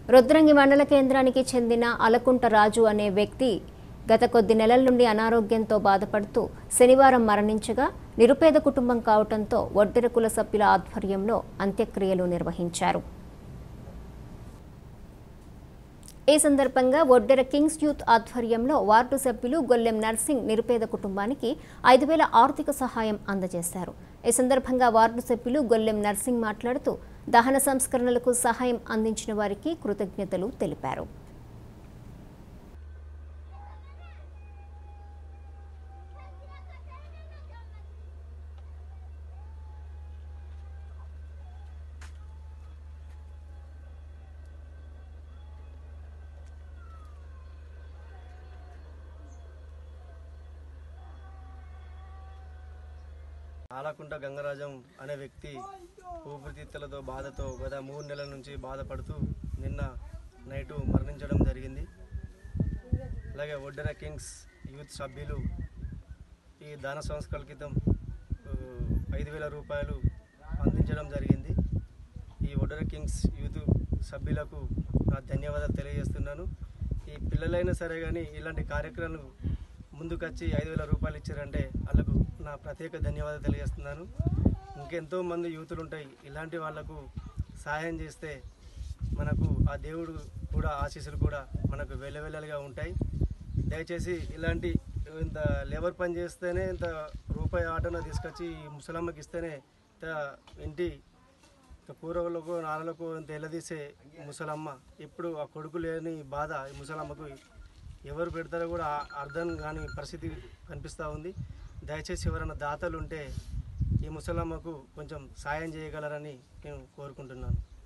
రుద్రంగి మండల కేంద్రానికి చెందిన అలకుంట రాజు అనే వ్యక్తి గత కొద్ది నెలల నుండి అనారోగ్యంతో బాధపడుతూ శనివారం మరణించగా నిరుపేద కుటుంబం కావడంతో ఒడ్డెర కుల సభ్యుల ఆధ్వర్యంలో అంత్యక్రియలు నిర్వహించారు ఈ సందర్భంగా ఒడ్డెర కింగ్స్ యూత్ ఆధ్వర్యంలో వార్డు సభ్యులు గొల్లెం నర్సింగ్ నిరుపేద కుటుంబానికి ఐదు వేల ఆర్థిక సహాయం అందజేశారు ఈ సందర్భంగా వార్డు సభ్యులు గొల్లెం నర్సింగ్ మాట్లాడుతూ దహన సంస్కరణలకు సహాయం అందించిన వారికి కృతజ్ఞతలు తెలిపారు ఆలకుంట గంగరాజం అనే వ్యక్తి ఊపిరితిత్తులతో బాధతో గత మూడు నెలల నుంచి బాధపడుతూ నిన్న నైటు మరణించడం జరిగింది అలాగే ఒడ్డెర కింగ్స్ యూత్ సభ్యులు ఈ దాన సంస్కరణ క్రితం ఐదు వేల రూపాయలు అందించడం జరిగింది ఈ ఒడ్డెర కింగ్స్ యూత్ సభ్యులకు నా ధన్యవాదాలు తెలియజేస్తున్నాను ఈ పిల్లలైనా సరే కానీ ఇలాంటి కార్యక్రమాలు ముందుకొచ్చి ఐదు వేల రూపాయలు ఇచ్చారంటే వాళ్ళకు నా ప్రత్యేక ధన్యవాదాలు తెలియజేస్తున్నాను ఇంకెంతో మంది యూతులు ఉంటాయి ఇలాంటి వాళ్ళకు సహాయం చేస్తే మనకు ఆ దేవుడు కూడా ఆశీస్సులు కూడా మనకు వెళ్ళవెళ్ళలుగా ఉంటాయి దయచేసి ఇలాంటి ఇంత లేబర్ పని చేస్తేనే ఇంత రూపాయి ఆటోలో తీసుకొచ్చి ఈ ముసలమ్మకి ఇస్తేనే ఇంత ఇంటి ఇంత కూరలకు నాన్నలకు ఇంత ఎల్లదీసే ముసలమ్మ ఇప్పుడు ఆ కొడుకు లేని బాధ ఈ ముసలమ్మకు ఎవరు పెడతారో కూడా ఆ- అర్థం కాని పరిస్థితి కనిపిస్తూ ఉంది దయచేసి ఎవరైనా దాతలు ఉంటే ఈ ముసలమ్మకు కొంచెం సాయం చేయగలరని నేను కోరుకుంటున్నాను